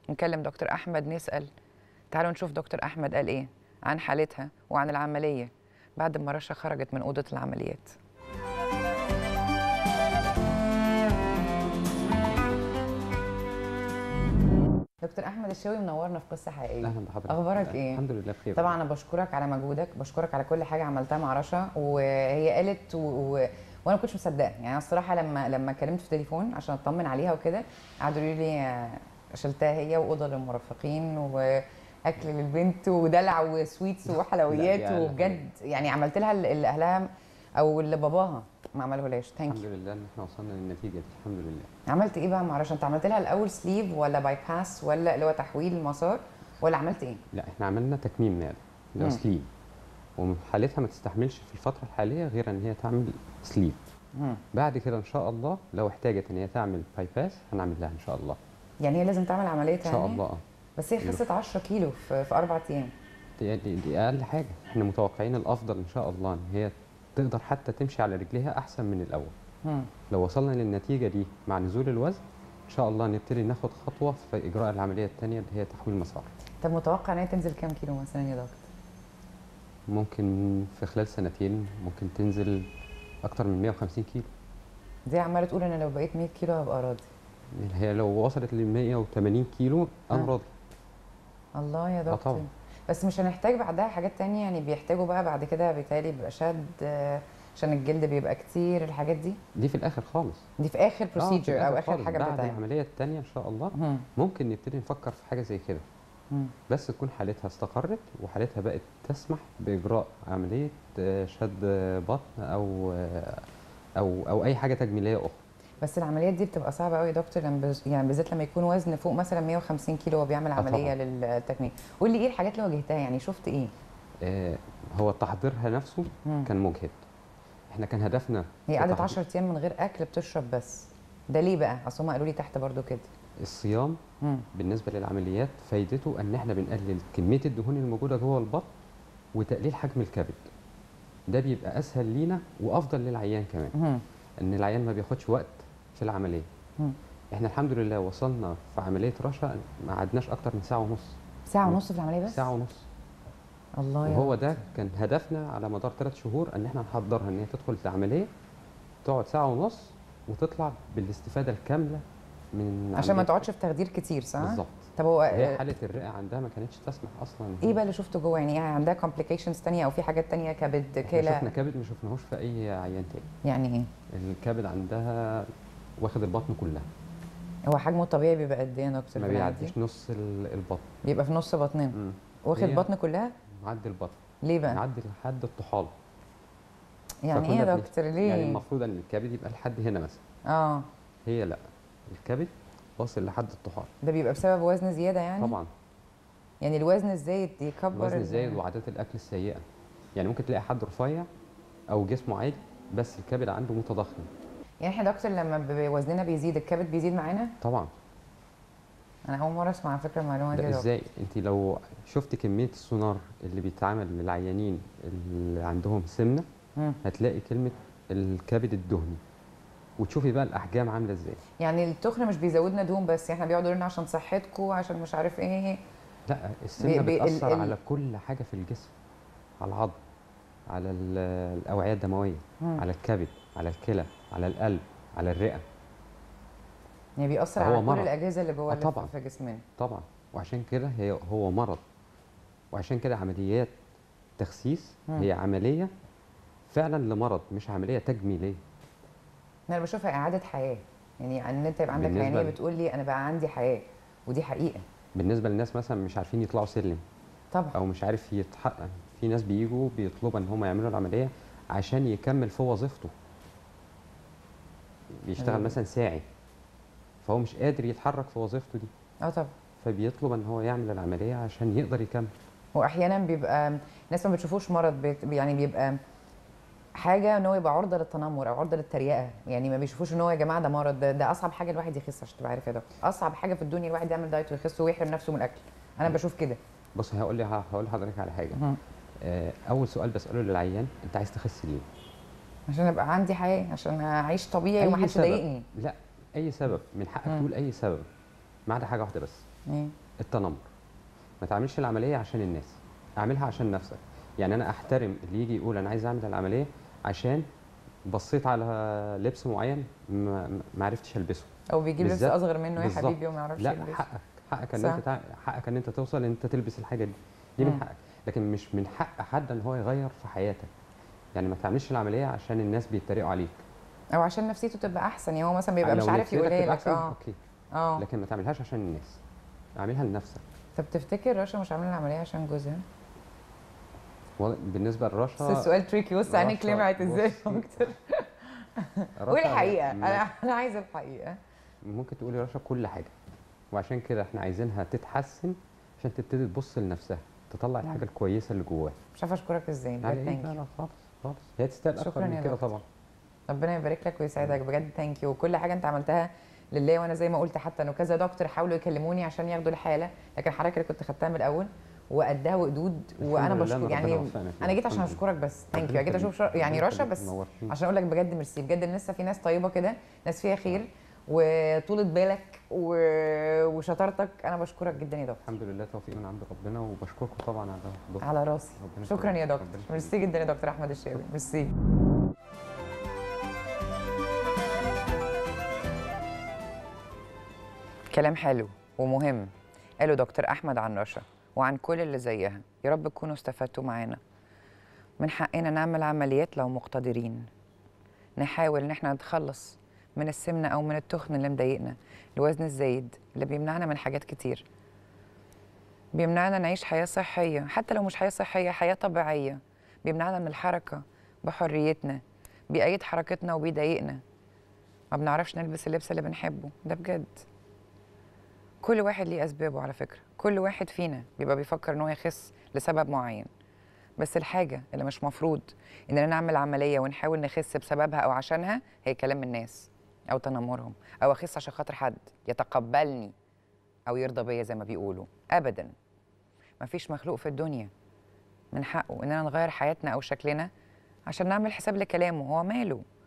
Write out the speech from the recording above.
نكلم دكتور احمد نسال تعالوا نشوف دكتور احمد قال ايه عن حالتها وعن العمليه بعد ما رشا خرجت من اوضه العمليات دكتور احمد الشاوي منورنا في قصه حقيقيه اهلا بحضرتك اخبارك ايه الحمد لله بخير طبعا انا بشكرك على مجهودك بشكرك على كل حاجه عملتها مع رشا وهي قالت و... و... وانا ما كنتش مصدقه يعني أنا الصراحه لما لما كلمت في التليفون عشان اطمن عليها وكده قعدوا يقولوا لي آه، شلتها هي واوضه للمرافقين واكل للبنت ودلع وسويتس لا، وحلويات دي أقل وبجد يعني عملت لها اللي اهلها او اللي باباها ما عملهولاش ثانك الحمد لله ان احنا وصلنا للنتيجه دي الحمد لله عملت ايه بقى مع رشا انت عملت لها الاول سليف ولا باي باس ولا اللي هو تحويل المسار ولا عملت ايه لا احنا عملنا تكميم معده اللي هو مم. سليب وحالتها ما تستحملش في الفتره الحاليه غير ان هي تعمل سليب مم. بعد كده ان شاء الله لو احتاجت ان هي تعمل باي باس هنعمل لها ان شاء الله يعني هي لازم تعمل عمليه ان شاء تانية؟ الله اه بس هي خست 10 كيلو في, في اربع ايام دي, دي, دي اقل حاجه احنا متوقعين الافضل ان شاء الله ان هي تقدر حتى تمشي على رجليها احسن من الاول مم. لو وصلنا للنتيجه دي مع نزول الوزن ان شاء الله نبتدي ناخد خطوه في اجراء العمليه الثانيه اللي هي تحويل مسار طب متوقع ان هي تنزل كام كيلو مثلا يا دكتور؟ ممكن في خلال سنتين ممكن تنزل اكتر من 150 كيلو دي عماله تقول انا لو بقيت 100 كيلو هبقى راضي يعني هي لو وصلت ل 180 كيلو انا آه. راضي الله يا آه دكتور طبعا. بس مش هنحتاج بعدها حاجات تانية يعني بيحتاجوا بقى بعد كده بالتالي بيبقى شد آه، عشان الجلد بيبقى كتير الحاجات دي دي في الاخر خالص دي في اخر آه، في بروسيجر او الآخر اخر خالص. حاجه بعد بتتعمل العمليه الثانيه ان شاء الله مم. ممكن نبتدي نفكر في حاجه زي كده مم. بس تكون حالتها استقرت وحالتها بقت تسمح باجراء عمليه آه، شد آه، بطن او آه، او او اي حاجه تجميليه اخرى بس العمليات دي بتبقى صعبه قوي يا دكتور لما بز- يعني بالذات لما يكون وزن فوق مثلا 150 كيلو وهو بيعمل عمليه طبعاً. للتكميم قول لي ايه الحاجات اللي واجهتها يعني شفت ايه آه، هو تحضيرها نفسه مم. كان مجهد احنا كان هدفنا هي في قعدت تحضير- 10 ايام من غير اكل بتشرب بس ده ليه بقى اصل هم قالوا لي تحت برضو كده الصيام مم. بالنسبه للعمليات فايدته ان احنا بنقلل كميه الدهون الموجوده جوه البطن وتقليل حجم الكبد ده بيبقى اسهل لينا وافضل للعيان كمان مم. ان العيان ما بياخدش وقت في العمليه مم. احنا الحمد لله وصلنا في عمليه رشا ما قعدناش اكتر من ساعه ونص ساعه ونص في العمليه بس ساعه ونص الله يا وهو ده كان هدفنا على مدار ثلاث شهور ان احنا نحضرها ان هي تدخل العمليه تقعد ساعه ونص وتطلع بالاستفاده الكامله من عشان ما عملية- تقعدش في تخدير كتير صح بالظبط طب هو هي آه، حاله الرئه عندها ما كانتش تسمح اصلا إن ايه هي- بقى اللي شفته جوه يعني إيه عندها كومبليكيشنز تانية او في حاجات تانية كبد احنا شفنا كلى كبد ما شفناهوش في اي عيان تاني يعني ايه الكبد عندها واخد البطن كلها هو حجمه الطبيعي بيبقى قد ايه يا دكتور ما في العادي؟ بيعديش نص ال- البطن بيبقى في نص بطنين مم. واخد هي بطن كلها معدي البطن ليه بقى معدي لحد الطحال يعني ايه فكنا يا بن- دكتور ليه يعني المفروض ان الكبد يبقى لحد هنا مثلا اه هي لا الكبد واصل لحد الطحال ده بيبقى بسبب وزن زياده يعني طبعا يعني الوزن الزايد يكبر الوزن ال- الزايد وعادات الاكل السيئه يعني ممكن تلاقي حد رفيع او جسمه عادي بس الكبد عنده متضخم يعني احنا يا دكتور لما ب- وزننا بيزيد الكبد بيزيد معانا طبعا انا اول مره اسمع على فكره المعلومه دي يا ده دكتور. ازاي انت لو شفت كميه السونار اللي بيتعمل للعيانين اللي عندهم سمنه مم. هتلاقي كلمه الكبد الدهني وتشوفي بقى الاحجام عامله ازاي يعني التخن مش بيزودنا دهون بس احنا بيقعدوا يقولوا لنا عشان صحتكم عشان مش عارف ايه لا السمنه بي- بي- ال- بتاثر ال- على كل حاجه في الجسم على العظم على ال- الاوعيه الدمويه مم. على الكبد على الكلى على القلب على الرئه يعني بيأثر فهو على كل مرض. الاجهزه اللي جوه آه اللي طبعاً. في جسمنا طبعا وعشان كده هي هو مرض وعشان كده عمليات تخسيس مم. هي عمليه فعلا لمرض مش عمليه تجميليه انا بشوفها اعاده حياه يعني ان انت يبقى عندك بالنسبة عينيه ل- بتقول لي انا بقى عندي حياه ودي حقيقه بالنسبه للناس مثلا مش عارفين يطلعوا سلم طبعا او مش عارف يتحقق في ناس بيجوا بيطلبوا ان هم يعملوا العمليه عشان يكمل في وظيفته بيشتغل أيوة. مثلا ساعي فهو مش قادر يتحرك في وظيفته دي اه طبعا فبيطلب ان هو يعمل العمليه عشان يقدر يكمل واحيانا بيبقى الناس ما بتشوفوش مرض بيت- يعني بيبقى حاجه ان هو يبقى عرضه للتنمر او عرضه للتريقه يعني ما بيشوفوش ان هو يا جماعه ده مرض ده, ده اصعب حاجه الواحد يخس عشان تبقى عارف يا دكتور اصعب حاجه في الدنيا الواحد يعمل دايت ويخس ويحرم نفسه من الاكل انا بشوف كده بص هقول لي هقول لحضرتك على حاجه مهم. آه، اول سؤال بساله للعيان انت عايز تخس ليه عشان ابقى عندي حياه عشان اعيش طبيعي أي ومحدش سبب. يضايقني لا اي سبب من حقك مم. تقول اي سبب ما عدا حاجه واحده بس ايه التنمر ما تعملش العمليه عشان الناس اعملها عشان نفسك يعني انا احترم اللي يجي يقول انا عايز اعمل العمليه عشان بصيت على لبس معين ما ما عرفتش البسه او بيجيب لبس بالذات- اصغر منه يا بالظبط. حبيبي وما يعرفش لا يلبس. حقك حقك ان صح. انت تع... حقك ان انت توصل ان انت تلبس الحاجه دي دي مم. من حقك لكن مش من حق حد ان هو يغير في حياتك يعني ما تعملش العمليه عشان الناس بيتريقوا عليك او عشان نفسيته تبقى احسن يعني هو مثلا بيبقى لو مش عارف نفسيتك يقولها تبقى لك أحسن، اه اوكي اه لكن ما تعملهاش عشان الناس اعملها لنفسك طب تفتكر رشا مش عامله العمليه عشان جوزها؟ والله بالنسبه بس لرشا السؤال تريكي بص عينيك رشا- لمعت ازاي بصي، اكتر قولي رشا الحقيقه ما- انا انا عايزه الحقيقه ممكن تقولي رشا كل حاجه وعشان كده احنا عايزينها تتحسن عشان تبتدي تبص لنفسها تطلع الحاجه الكويسه اللي جواها مش عارفه اشكرك ازاي على بجد ايه ثانك لا يو لا خالص خالص هي تستاهل شكراً اكتر يا من كده دكتور. طبعا ربنا يبارك لك ويسعدك بجد ثانك يو وكل حاجه انت عملتها لله وانا زي ما قلت حتى انه كذا دكتور حاولوا يكلموني عشان ياخدوا الحاله لكن حضرتك اللي كنت خدتها من الاول وقدها وقدود وانا الحمد لله إن بشكر ربنا يعني وفقنا فيها. انا جيت عشان الحمد لله. اشكرك بس ثانك يو ربنا جيت اشوف يخليك. شر... يعني ربنا رشا يخليك. بس نورتيني. عشان اقول لك بجد ميرسي بجد لسه في ناس طيبه كده ناس فيها خير وطولة بالك و... وشطارتك انا بشكرك جدا يا دكتور الحمد لله توفيق من عند ربنا وبشكركم طبعا على حضوركم. على راسي ربنا شكرا يا يخليك. دكتور ربنا يخليك. ميرسي جدا يا دكتور احمد الشاوي ميرسي كلام حلو ومهم قاله دكتور احمد عن رشا وعن كل اللي زيها يا رب تكونوا استفدتوا معانا من حقنا نعمل عمليات لو مقتدرين نحاول ان احنا نتخلص من السمنه او من التخن اللي مضايقنا الوزن الزايد اللي بيمنعنا من حاجات كتير بيمنعنا نعيش حياه صحيه حتى لو مش حياه صحيه حياه طبيعيه بيمنعنا من الحركه بحريتنا بيقيد حركتنا وبيضايقنا ما بنعرفش نلبس اللبس اللي بنحبه ده بجد كل واحد ليه اسبابه على فكره كل واحد فينا بيبقى بيفكر ان هو يخس لسبب معين بس الحاجه اللي مش مفروض اننا نعمل عمليه ونحاول نخس بسببها او عشانها هي كلام الناس او تنمرهم او اخس عشان خاطر حد يتقبلني او يرضى بيا زي ما بيقولوا ابدا مفيش مخلوق في الدنيا من حقه اننا نغير حياتنا او شكلنا عشان نعمل حساب لكلامه هو ماله